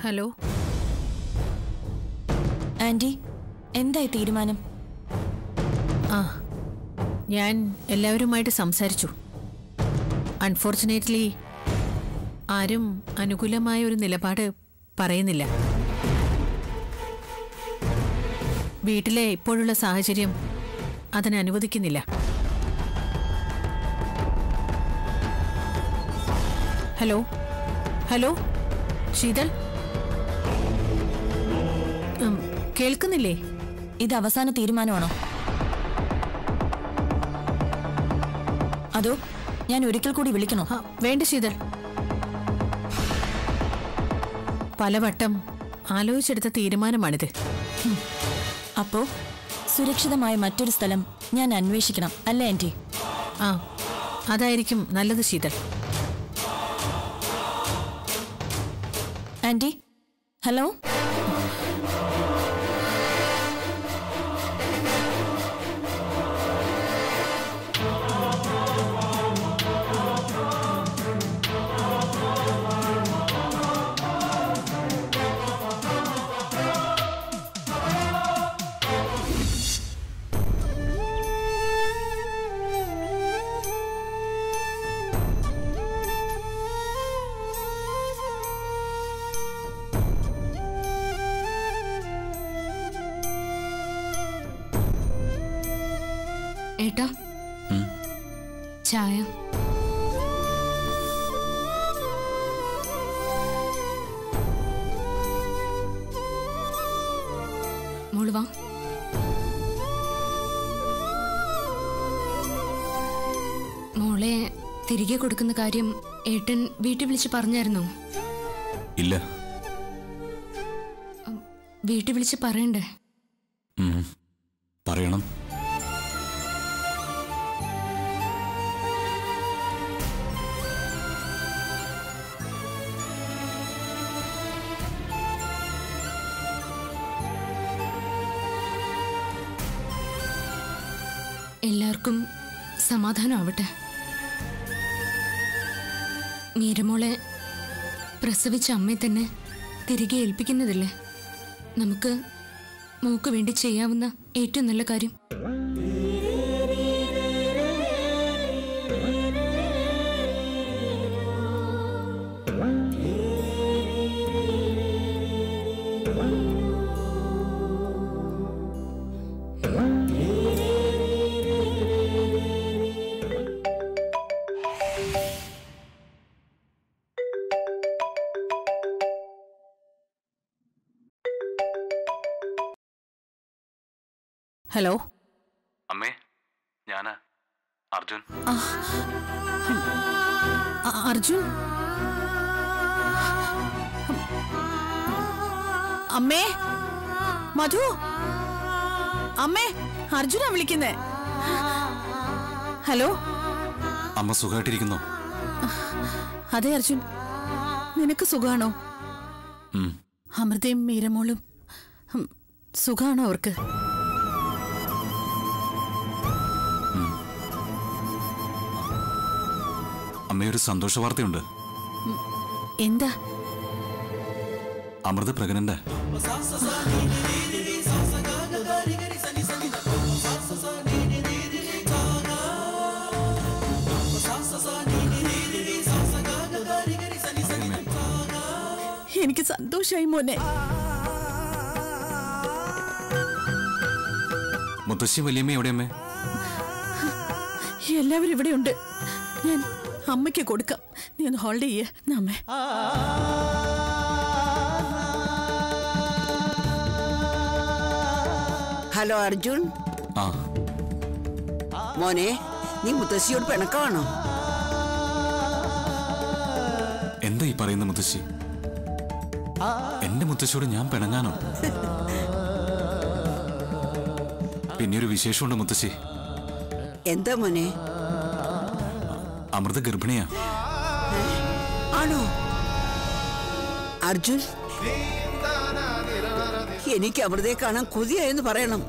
Hello aunty എന്തായി തീരുമാനം ആ ഞാൻ എല്ലാവരുമായിട്ട് സംസാരിച്ചു അൺഫോർച്ചുനേറ്റ്ലി ആരും അനുകൂലമായ ഒരു നിലപാട് പറയുന്നില്ല വീട്ടിലെ ഇപ്പോഴുള്ള സാഹചര്യം അതിന് അനുവദിക്കുന്നില്ല ഹലോ ഹലോ ശീതൾ ഉം, കേൾക്കുന്നില്ലേ ഇത് അവസാന തീരുമാനമാണോ അതോ ഞാൻ ഒരിക്കൽ കൂടി വിളിക്കണോ ആ, വേണ്ട ശീതൾ പലവട്ടം ആലോചിച്ചെടുത്ത തീരുമാനമാണിത് അപ്പോ സുരക്ഷിതമായ മറ്റൊരു സ്ഥലം ഞാൻ അന്വേഷിക്കണം അല്ലേ ആന്റി ആ അതായിരിക്കും നല്ലത് ശീതൾ ആന്റി ഹലോ ഏട്ടാ ചായ മോള് വാ മോളെ തിരികെ കൊടുക്കുന്ന കാര്യം ഏട്ടൻ വീട്ടിൽ വിളിച്ച് പറഞ്ഞായിരുന്നോ ഇല്ല വീട്ടിൽ വിളിച്ച് പറയണ്ടേ ഉം. പറയണം എല്ലാവർക്കും സമാധാനമാവട്ടെ മീരമോളെ പ്രസവിച്ച അമ്മയെ തന്നെ തിരികെ ഏൽപ്പിക്കുന്നതല്ലേ നമുക്ക് മോക്ക് വേണ്ടി ചെയ്യാവുന്ന ഏറ്റവും നല്ല കാര്യം ഹലോ അമ്മേ ഞാനാ അർജുൻ അ- അർജുൻ അമ്മേ മധു അമ്മേ അർജുനാ വിളിക്കുന്നേ ഹലോ അമ്മ സുഖമായിട്ടിരിക്കുന്നോ അതെ അർജുൻ നിനക്ക് സുഖാണോ ഉം. അമൃതയും മീരമോളും ഉം, സുഖാണോ അവർക്ക് അമ്മയൊരു സന്തോഷ വാർത്തയുണ്ട് എന്താ അമൃത പ്രഗ്നന്റ് എനിക്ക് സന്തോഷായി മോനെ മുത്തശ്ശി വലിയമ്മ എവിടെയമ്മേ എല്ലാവരും ഇവിടെയുണ്ട് ഞാൻ അമ്മയ്ക്ക് കൊടുക്കാം നീ ഒന്ന് ഹോൾഡ് ചെയ്യേ നമ്മേ ഹലോ അർജുൻ ആ മോനെ നീ മുത്തശ്ശിയോട് പിണക്കമാണോ എന്താ ഈ പറയുന്ന മുത്തശ്ശി എന്റെ മുത്തശ്ശിയോട് ഞാൻ പിണങ്ങാനോ പിന്നെ ഒരു വിശേഷമുണ്ട് മുത്തശ്ശി എന്താ മോനെ അമൃത ഗർഭിണിയാ ആണോ അർജുൻ എനിക്ക് അമൃതയെ കാണാൻ കൊതിയായെന്ന് പറയണം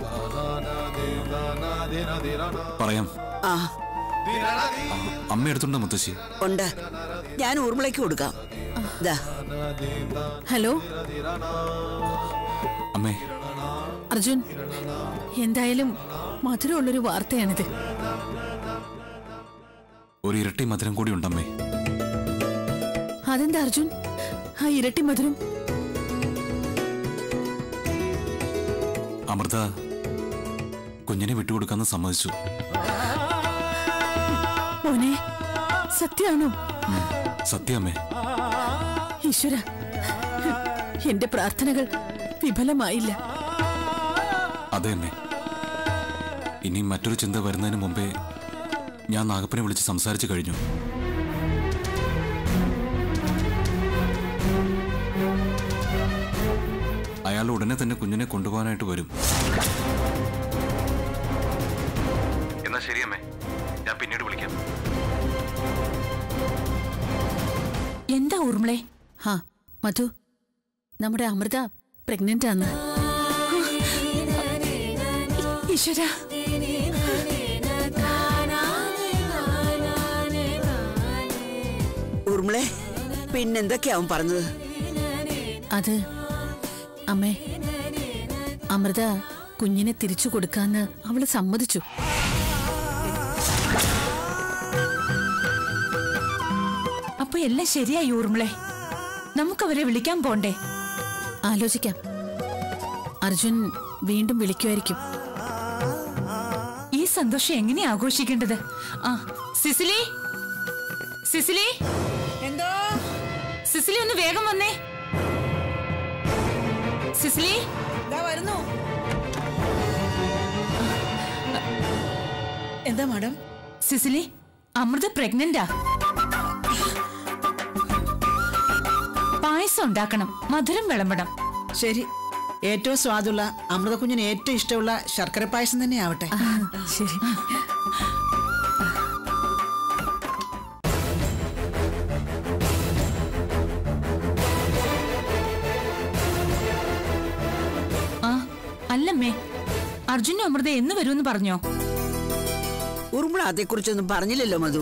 പറയാം ആ അമ്മ എടുത്തുണ്ടോ മുത്തശ്ശി ഉണ്ട് ഞാൻ ഊർമിളയ്ക്ക് കൊടുക്കാം ദാ ഹലോ അമ്മേ അർജുൻ എന്തായാലും മധുരമുള്ളൊരു വാർത്തയാണിത് ഒരു ഇരട്ടി മധുരം കൂടി ഉണ്ടമ്മേ അതെന്താ അർജുൻ ആ ഇരട്ടി മധുരം അമൃത കുഞ്ഞിനെ വിട്ടുകൊടുക്കാന്ന് സമ്മതിച്ചു മോനെ സത്യാണോ ഉം, സത്യമേ ഈശ്വര എന്റെ പ്രാർത്ഥനകൾ വിഫലമായില്ല അതെ അമ്മേ ഇനി മറ്റൊരു ചിന്ത വരുന്നതിന് മുമ്പേ ഞാൻ നാഗപ്പനെ വിളിച്ച് സംസാരിച്ചു കഴിഞ്ഞു അയാൾ ഉടനെ തന്നെ കുഞ്ഞിനെ കൊണ്ടുപോകാനായിട്ട് വരും എന്നാ ശരിയമ്മേ ഞാൻ പിന്നീട് വിളിക്കാം എന്താ ഊർമിളെ ഹാ മധു നമ്മുടെ അമൃത പ്രഗ്നന്റ് ആണ് ഈശ്വര ഊർമിളെ പിന്നെന്തൊക്കെയാവും പറഞ്ഞത് അത് അമ്മേ അമൃത കുഞ്ഞിനെ തിരിച്ചു കൊടുക്കാന്ന് അവള് സമ്മതിച്ചു അപ്പൊ എല്ലാം ശരിയായി ഊർമിളെ നമുക്കവരെ വിളിക്കാൻ പോണ്ടേ ആലോചിക്കാം അർജുൻ വീണ്ടും വിളിക്കുമായിരിക്കും ഈ സന്തോഷം എങ്ങനെ ആഘോഷിക്കേണ്ടത് ആ സിസിലി സിസിലി എന്തോ സിസിലി ഒന്ന് വേഗം വന്നേ സിസിലി ഇതാ വരുന്നു എന്താ മാഡം സിസിലി അമൃത പ്രഗ്നന്റാ പായസം ഉണ്ടാക്കണം മധുരം വിളമ്പണം ശരി ഏറ്റവും സ്വാദുള്ള അമൃതക്കുഞ്ഞിന് ഏറ്റവും ഇഷ്ടമുള്ള ശർക്കര പായസം തന്നെ ആവട്ടെ ശരി ആ അല്ലമ്മേ അർജുനും അമൃത എന്ന് വരുമെന്ന് പറഞ്ഞോ ഊർമിള അതേക്കുറിച്ചൊന്നും പറഞ്ഞില്ലല്ലോ മധു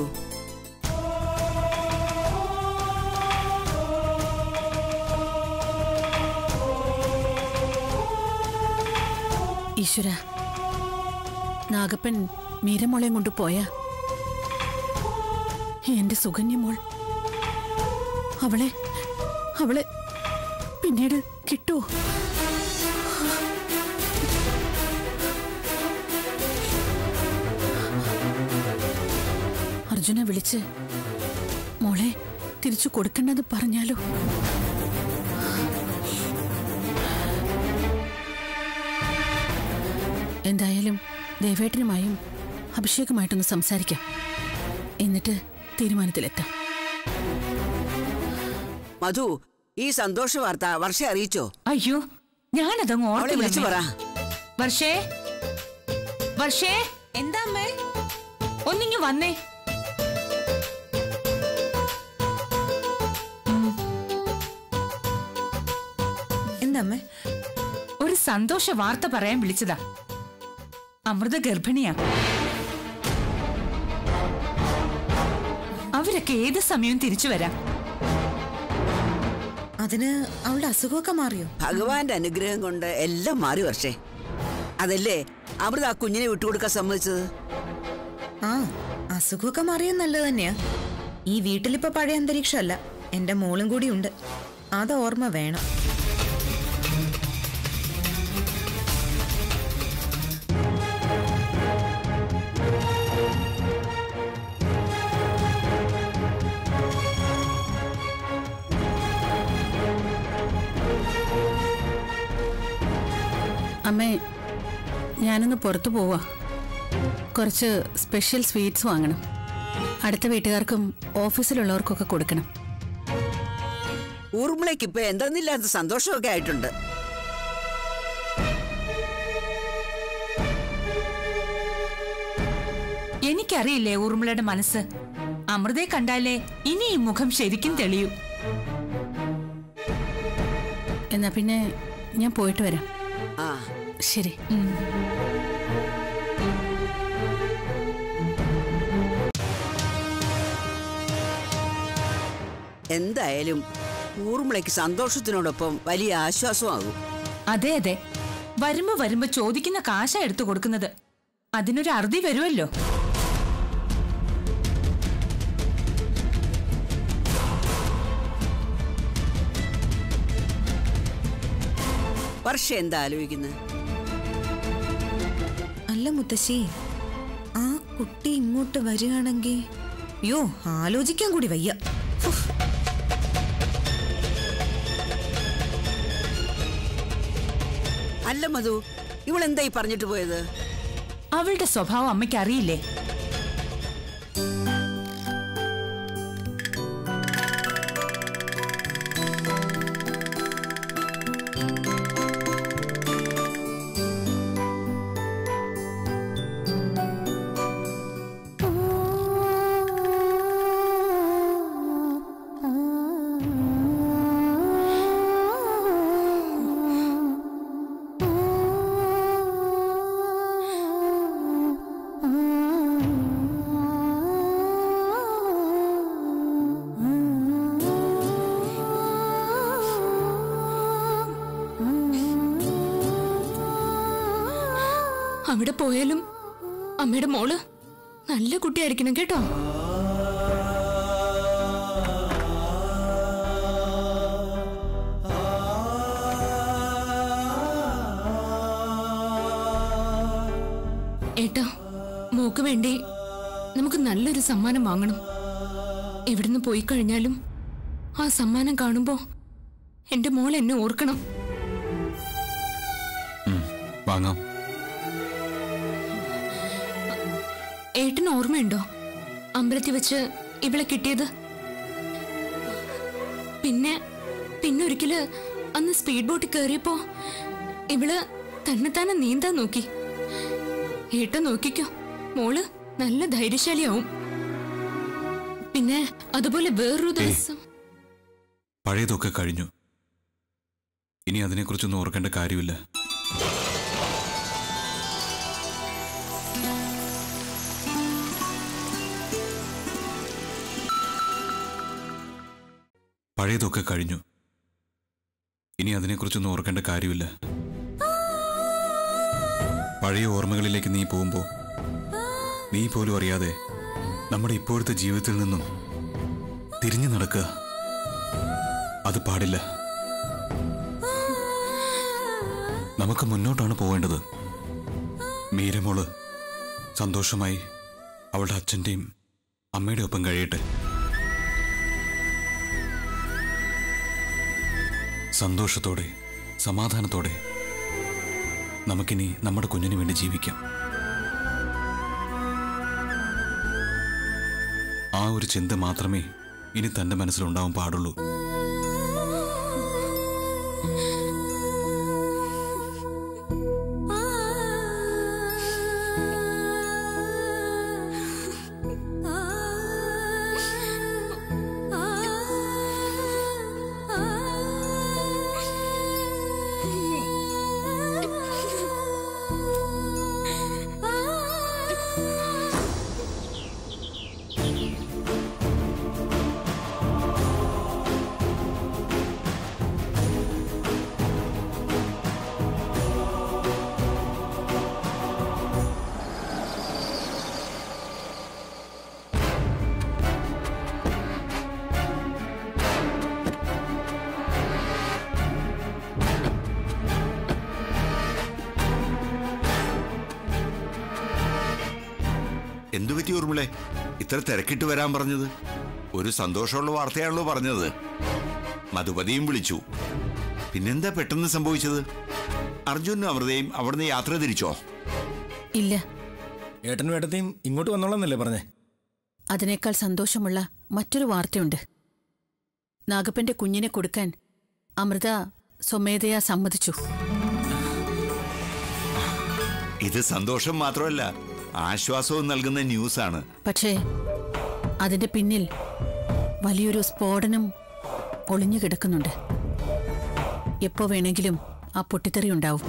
ഈശ്വര നാഗപ്പൻ മീരമോളെയും കൊണ്ട് പോയാ എന്റെ സുകന്യമോൾ അവളെ അവളെ പിന്നീട് കിട്ടുമോ അർജുനെ വിളിച്ച് മോളെ തിരിച്ചു കൊടുക്കണ്ടെന്ന് പറഞ്ഞാലോ എന്തായാലും ദേവേട്ടനുമായും അഭിഷേകുമായിട്ടൊന്ന് സംസാരിക്കാം എന്നിട്ട് തീരുമാനത്തിലെത്താം മധു ഈ സന്തോഷ വാർത്ത വർഷ അറിയിച്ചോ അയ്യോ ഞാനതങ്ങ് അവളെ വിളിച്ചു പറ ഓർത്തില്ല വർഷേ വർഷേ എന്താ അമ്മേ ഒന്നിങ്ങ് വന്നേ എന്താ അമ്മേ ഒരു സന്തോഷ വാർത്ത പറയാൻ വിളിച്ചതാ അമൃത ഗർഭിണിയാ അവരൊക്കെ ഏത് സമയവും തിരിച്ചു വരാം അതിന് അവളുടെ അസുഖമൊക്കെ മാറിയോ ഭഗവാന്റെ അനുഗ്രഹം കൊണ്ട് എല്ലാം മാറി വർഷേ അതല്ലേ അമൃത ആ കുഞ്ഞിനെ വിട്ടുകൊടുക്കാൻ സമ്മതിച്ചത് ആ അസുഖമൊക്കെ മാറിയത് നല്ലത് തന്നെയാ ഈ വീട്ടിലിപ്പോ പഴയ അന്തരീക്ഷമല്ല എന്റെ മോളും കൂടി ഉണ്ട് അത് ഓർമ്മ വേണം അമ്മേ ഞാനൊന്ന് പുറത്തു പോവാ കുറച്ച് സ്പെഷ്യൽ സ്വീറ്റ്സ് വാങ്ങണം അടുത്ത വീട്ടുകാർക്കും ഓഫീസിലുള്ളവർക്കൊക്കെ കൊടുക്കണം ഊർമിളയ്ക്ക് ഇപ്പൊ എന്തെന്നില്ലാത്ത സന്തോഷമൊക്കെ ആയിട്ടുണ്ട് എനിക്കറിയില്ലേ ഊർമിളയുടെ മനസ്സ് അമൃതയെ കണ്ടാലേ ഇനി ഈ മുഖം ശരിക്കും തെളിയൂ എന്നാ പിന്നെ ഞാൻ പോയിട്ട് വരാം ആ ശരി എന്തായാലും ഊർമിളയ്ക്ക് സന്തോഷത്തിനോടൊപ്പം വലിയ ആശ്വാസമാകും അതെ അതെ വരുമ്പോ വരുമ്പോ ചോദിക്കുന്ന കാശ എടുത്തു കൊടുക്കുന്നത് അതിനൊരു അറുതി വരുമല്ലോ വർഷ എന്താ ആലോചിക്കുന്നത് അല്ല മുത്തശ്ശി ആ കുട്ടി ഇങ്ങോട്ട് വരികയാണെങ്കിൽ അയ്യോ ആലോചിക്കാൻ കൂടി വയ്യ ഉഫ്. അല്ല മധു ഇവളെന്തായി പറഞ്ഞിട്ട് പോയത് അവളുടെ സ്വഭാവം അമ്മയ്ക്ക് അറിയില്ലേ അവിടെ പോയാലും അമ്മയുടെ മോള് നല്ല കുട്ടിയായിരിക്കണം കേട്ടോ ഏട്ടാ മോക്ക് വേണ്ടി നമുക്ക് നല്ലൊരു സമ്മാനം വാങ്ങണം എവിടുന്ന് പോയി കഴിഞ്ഞാലും ആ സമ്മാനം കാണുമ്പോ എന്റെ മോൾ എന്നെ ഓർക്കണം ഉം, വാങ്ങാം ഏട്ടന് ഓർമ്മയുണ്ടോ അമ്പലത്തിൽ വെച്ച് ഇവളെ കിട്ടിയത് പിന്നെ പിന്നെ ഒരിക്കല് അന്ന് സ്പീഡ് ബോട്ടിൽ കയറിയപ്പോ ഇവള് തന്നെത്താനെ നീന്താൻ നോക്കി ഏട്ടൻ നോക്കിക്കോ മോള് നല്ല ധൈര്യശാലിയാവും പിന്നെ അതുപോലെ വേറൊരു ദിവസം പഴയതൊക്കെ കഴിഞ്ഞു ഇനി അതിനെക്കുറിച്ചൊന്നും ഓർക്കേണ്ട കാര്യമില്ല പഴയതൊക്കെ കഴിഞ്ഞു ഇനി അതിനെക്കുറിച്ചൊന്നും ഓർക്കേണ്ട കാര്യമില്ല പഴയ ഓർമ്മകളിലേക്ക് നീ പോകുമ്പോൾ നീ പോലും അറിയാതെ നമ്മുടെ ഇപ്പോഴത്തെ ജീവിതത്തിൽ നിന്നും തിരിഞ്ഞു നടക്കുക അത് പാടില്ല നമുക്ക് മുന്നോട്ടാണ് പോവേണ്ടത് മീരമോള് സന്തോഷമായി അവളുടെ അച്ഛൻ്റെയും അമ്മയുടെ ഒപ്പം കഴിയട്ടെ സന്തോഷത്തോടെ സമാധാനത്തോടെ നമുക്കിനി നമ്മുടെ കുഞ്ഞിന് വേണ്ടി ജീവിക്കാം ആ ഒരു ചിന്ത മാത്രമേ ഇനി തന്റെ മനസ്സിലുണ്ടാവാൻ പാടുള്ളൂ എന്തു പറ്റി ഊർമിളെ ഇത്ര തിരക്കിട്ട് വരാൻ പറഞ്ഞത് ഒരു സന്തോഷമുള്ള വാർത്തയാണല്ലോ പറഞ്ഞത് മധുപതിയും വിളിച്ചു പിന്നെന്താ പെട്ടെന്ന് സംഭവിച്ചത് അർജുനും അമൃതയും അവിടുന്ന് യാത്ര തിരിച്ചോ ഇല്ല ഏട്ടനും ഏട്ടത്തെയും ഇങ്ങോട്ട് വന്നോളന്നല്ലേ പറഞ്ഞേ അതിനേക്കാൾ സന്തോഷമുള്ള മറ്റൊരു വാർത്തയുണ്ട് നാഗപ്പന്റെ കുഞ്ഞിനെ കൊടുക്കാൻ അമൃത സ്വമേധയാ സമ്മതിച്ചു ഇത് സന്തോഷം മാത്രമല്ല ആശ്വാസവും നൽകുന്ന ന്യൂസാണ് പക്ഷേ അതിന്റെ പിന്നിൽ വലിയൊരു സ്ഫോടനം ഒളിഞ്ഞു കിടക്കുന്നുണ്ട് എപ്പോ വേണമെങ്കിലും ആ പൊട്ടിത്തെറി ഉണ്ടാവും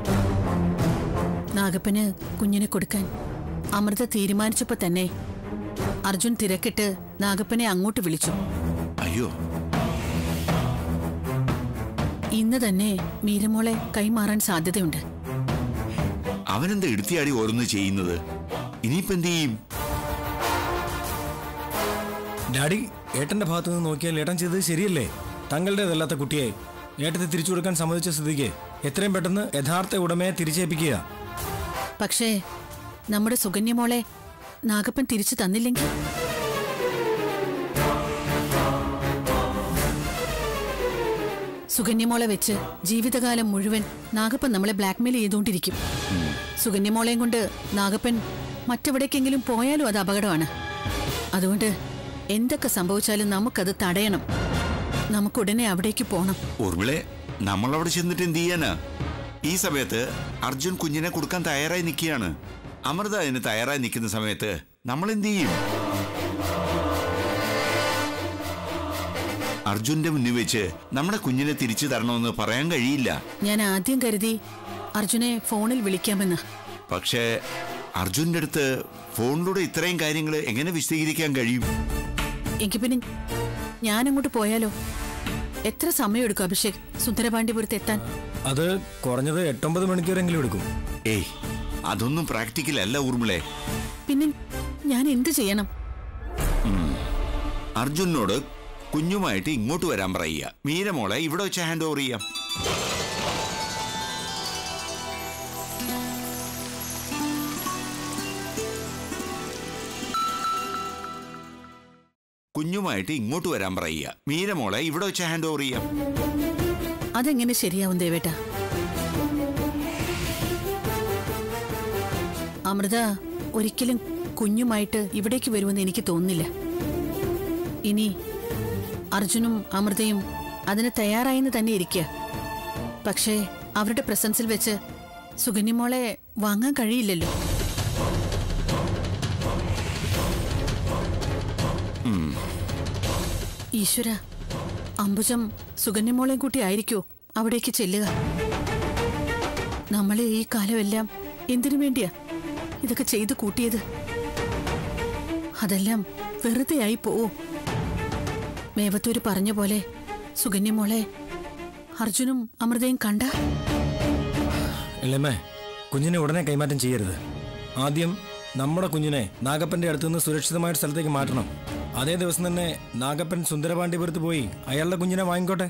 നാഗപ്പന് കുഞ്ഞിനെ കൊടുക്കാൻ അമൃത തീരുമാനിച്ചപ്പോ തന്നെ അർജുൻ തിരക്കിട്ട് നാഗപ്പനെ അങ്ങോട്ട് വിളിച്ചു അയ്യോ ഇന്ന് തന്നെ മീരമോളെ കൈമാറാൻ സാധ്യതയുണ്ട് അവനെന്താ എടുത്തിയാടി ഓരോന്ന് ചെയ്യുന്നത് ഇനിയിപ്പോ എന്ത് ചെയ്യും ഡാഡി ഏട്ടന്റെ ഭാഗത്ത് നിന്ന് നോക്കിയാൽ ഏട്ടൻ ചെയ്തത് ശരിയല്ലേ തങ്ങളുടേതല്ലാത്ത കുട്ടിയെ ഏട്ടത്തെ തിരിച്ചു കൊടുക്കാൻ സമ്മതിച്ച സ്ഥിതിക്ക് എത്രയും പെട്ടെന്ന് യഥാർത്ഥ ഉടമയെ തിരിച്ചേൽപ്പിക്കുക പക്ഷേ നമ്മുടെ സുകന്യമോളെ നാഗപ്പൻ തിരിച്ചു തന്നില്ലെങ്കിൽ സുകന്യമോളെ വെച്ച് ജീവിതകാലം മുഴുവൻ നാഗപ്പൻ നമ്മളെ ബ്ലാക്ക്മെയിൽ ചെയ്തുകൊണ്ടിരിക്കും സുകന്യമോളെയും കൊണ്ട് നാഗപ്പൻ മറ്റെവിടേക്കെങ്കിലും പോയാലും അത് അപകടമാണ് അതുകൊണ്ട് എന്തൊക്കെ സംഭവിച്ചാലും നമുക്കത് തടയണം നമുക്കുടനെ അവിടേക്ക് പോകണം ഊർമിളെ നമ്മളവിടെ ചെന്നിട്ട് എന്ത് ചെയ്യാനാ ഈ സമയത്ത് അർജുൻ കുഞ്ഞിനെ കൊടുക്കാൻ തയ്യാറായി നിൽക്കുകയാണ് അമൃത അതിന് തയ്യാറായി നിൽക്കുന്ന സമയത്ത് നമ്മൾ എന്ത് ചെയ്യും അർജുന്റെ മുന്നിൽ വെച്ച് നമ്മുടെ കുഞ്ഞിനെ തിരിച്ചു തരണമെന്ന് പറയാൻ കഴിയില്ല ഞാൻ ആദ്യം കരുതി അർജുനെ ഫോണിൽ വിളിക്കാമെന്ന് പക്ഷേ അർജുന്റെ അടുത്ത് ഫോണിലൂടെ ഇത്രയും കാര്യങ്ങൾ എങ്ങനെ വിശദീകരിക്കാൻ കഴിയും എങ്കിൽ പിന്നെ ഞാൻ അങ്ങോട്ട് പോയാലോ എത്ര സമയമെടുക്കും അഭിഷേക് സുന്ദരപാണ്ഡിപുരത്ത് എത്താൻ അത് കുറഞ്ഞത് എട്ടൊമ്പത് മണിക്കൂറെങ്കിലും എടുക്കും ഏയ് അതൊന്നും പ്രാക്ടിക്കൽ അല്ല ഊർമിളെ പിന്നെ ഞാൻ എന്ത് ചെയ്യണം അർജുനോട് കുഞ്ഞുമായിട്ട് ഇങ്ങോട്ട് വരാൻ പറയുക മീരമോളെ ഇവിടെ വെച്ച് ഹാൻഡ് ഓവർ ചെയ്യാം കുഞ്ഞുമായിട്ട് ഇങ്ങോട്ട് വരാൻ പറയുക മീരമോളെ ഇവിടെ വെച്ച് ഹാൻഡ് ഓവർ ചെയ്യാം അതെങ്ങനെ ശരിയാവും ദേവേട്ട അമൃത ഒരിക്കലും കുഞ്ഞുമായിട്ട് ഇവിടേക്ക് വരുമെന്ന് എനിക്ക് തോന്നുന്നില്ല ഇനി അർജുനും അമൃതയും അതിന് തയ്യാറായെന്ന് തന്നെ ഇരിക്കുക പക്ഷേ അവരുടെ പ്രസൻസിൽ വെച്ച് സുകന്യമോളെ വാങ്ങാൻ കഴിയില്ലല്ലോ ഈശ്വര അംബുജം സുകന്യമോളെയും കൂട്ടി ആയിരിക്കോ അവിടേക്ക് ചെല്ലുക നമ്മളെ ഈ കാലമെല്ലാം എന്തിനു വേണ്ടിയാ ഇതൊക്കെ ചെയ്തു കൂട്ടിയത് അതെല്ലാം വെറുതെ ആയി പോവോ മേവത്തൂര് പറഞ്ഞ പോലെ സുകന്യമോളെ അർജുനും അമൃതയും കണ്ട അല്ലമ്മേ കുഞ്ഞിനെ ഉടനെ കൈമാറ്റം ചെയ്യരുത് ആദ്യം നമ്മുടെ കുഞ്ഞിനെ നാഗപ്പന്റെ അടുത്ത് നിന്ന് സുരക്ഷിതമായ ഒരു സ്ഥലത്തേക്ക് മാറ്റണം അതേ ദിവസം തന്നെ നാഗപ്പൻ സുന്ദരപാണ്ഡിപുരത്ത് പോയി അയാളുടെ കുഞ്ഞിനെ വാങ്ങിക്കോട്ടെ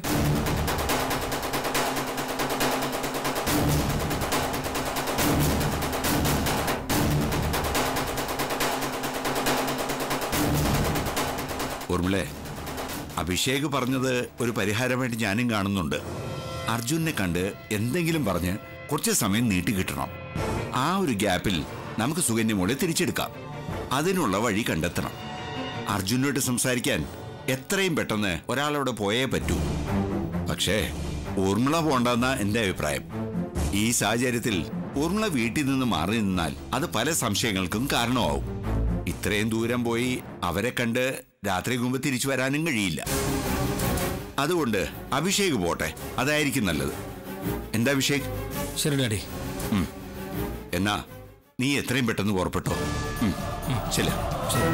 ഊർമിളെ അഭിഷേക് പറഞ്ഞത് ഒരു പരിഹാരമായിട്ട് ഞാനും കാണുന്നുണ്ട് അർജുനെ കണ്ട് എന്തെങ്കിലും പറഞ്ഞ് കുറച്ച് സമയം നീട്ടി കിട്ടണം ആ ഒരു ഗ്യാപ്പിൽ നമുക്ക് സുകന്യമോളെ തിരിച്ചെടുക്കാം അതിനുള്ള വഴി കണ്ടെത്തണം അർജുനോട് സംസാരിക്കാൻ എത്രയും പെട്ടെന്ന് ഒരാളവിടെ പോയേ പറ്റൂ പക്ഷേ ഊർമിള പോണ്ടെന്ന എന്റെ അഭിപ്രായം ഈ സാഹചര്യത്തിൽ ഊർമിള വീട്ടിൽ നിന്ന് മാറി നിന്നാൽ അത് പല സംശയങ്ങൾക്കും കാരണമാവും ഇത്രയും ദൂരം പോയി അവരെ കണ്ട് രാത്രി മുമ്പ് തിരിച്ചു വരാനും കഴിയില്ല അതുകൊണ്ട് അഭിഷേക് പോട്ടെ അതായിരിക്കും നല്ലത് എന്താ അഭിഷേക് ശരി ഡാഡി ഉം. എന്നാ നീ എത്രയും പെട്ടെന്ന് പുറപ്പെട്ടോ ഉം. ശരി ശരി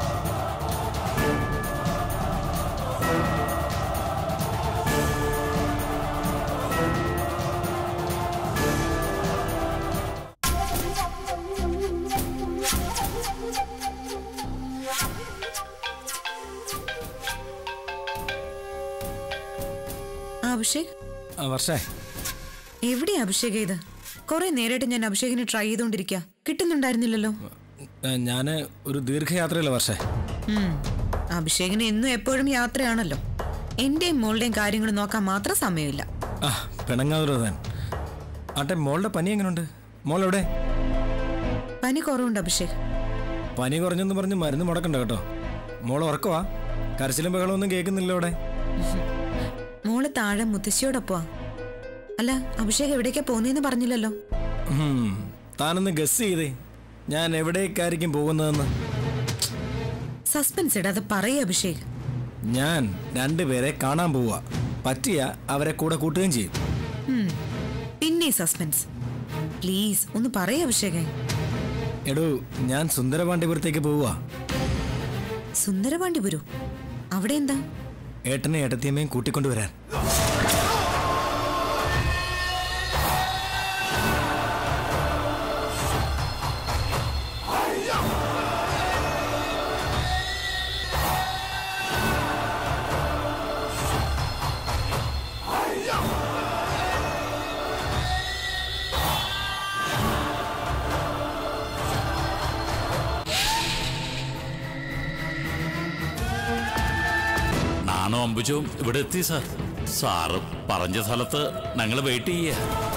ആ അഭിഷേക് ആ വർഷേ എവിടെയാ അഭിഷേക് ഇത് കുറെ നേരമായിട്ട് ഞാൻ അഭിഷേകിനെ ട്രൈ ചെയ്തോണ്ടിരിക്കുക കിട്ടുന്നുണ്ടായിരുന്നില്ലല്ലോ ഞാൻ ഒരു ദീർഘയാത്രയല്ല വർഷേ ഉം. അഭിഷേകിന് എന്നും എപ്പോഴും യാത്രയാണല്ലോ എന്റെയും മോളുടെയും കാര്യങ്ങൾ നോക്കാൻ മാത്രം സമയമില്ല ആ പിണങ്ങാതെ താൻ ആട്ടെ മോളുടെ പനി എങ്ങനെയുണ്ട് മോൾ എവിടെ പനി കുറവുണ്ട് അഭിഷേക് പനി കുറഞ്ഞെന്ന് പറഞ്ഞ് മരുന്ന് മുടക്കണ്ട കേട്ടോ മോൾ ഉറക്കവാ കരച്ചിലും ബഹളമൊന്നും കേൾക്കുന്നില്ല അവിടെ മോള് താഴെ മുത്തശ്ശിയോടൊപ്പമാ അല്ല അഭിഷേക് എവിടേക്കാ പോന്നേന്ന് പറഞ്ഞില്ലല്ലോ ഉം, താനൊന്ന് ഗസ് ചെയ്തേ ഞാൻ എവിടേക്കായിരിക്കും പോകുന്നതെന്ന് സസ്പെൻസ് ഇടാതെ പറയേ അഭിഷേക് ഞാൻ രണ്ടുപേരെ കാണാൻ പോവുക പറ്റിയ അവരെ കൂടെ കൂട്ടുകയും ചെയ്യും ഉം. പിന്നെ സസ്പെൻസ് പ്ലീസ് ഒന്ന് പറയേ അഭിഷേകേ എടോ ഞാൻ സുന്ദരപാണ്ഡിപുരത്തേക്ക് പോവുക സുന്ദരപാണ്ഡിപുരോ അവിടെ എന്താ ഏട്ടനെ ഏട്ടത്തിയമ്മയും കൂട്ടിക്കൊണ്ടുവരാൻ നാണോ അമ്പുജവും ഇവിടെ എത്തി സാർ സാറ് പറഞ്ഞ സ്ഥലത്ത് ഞങ്ങൾ വെയിറ്റ് ചെയ്യേ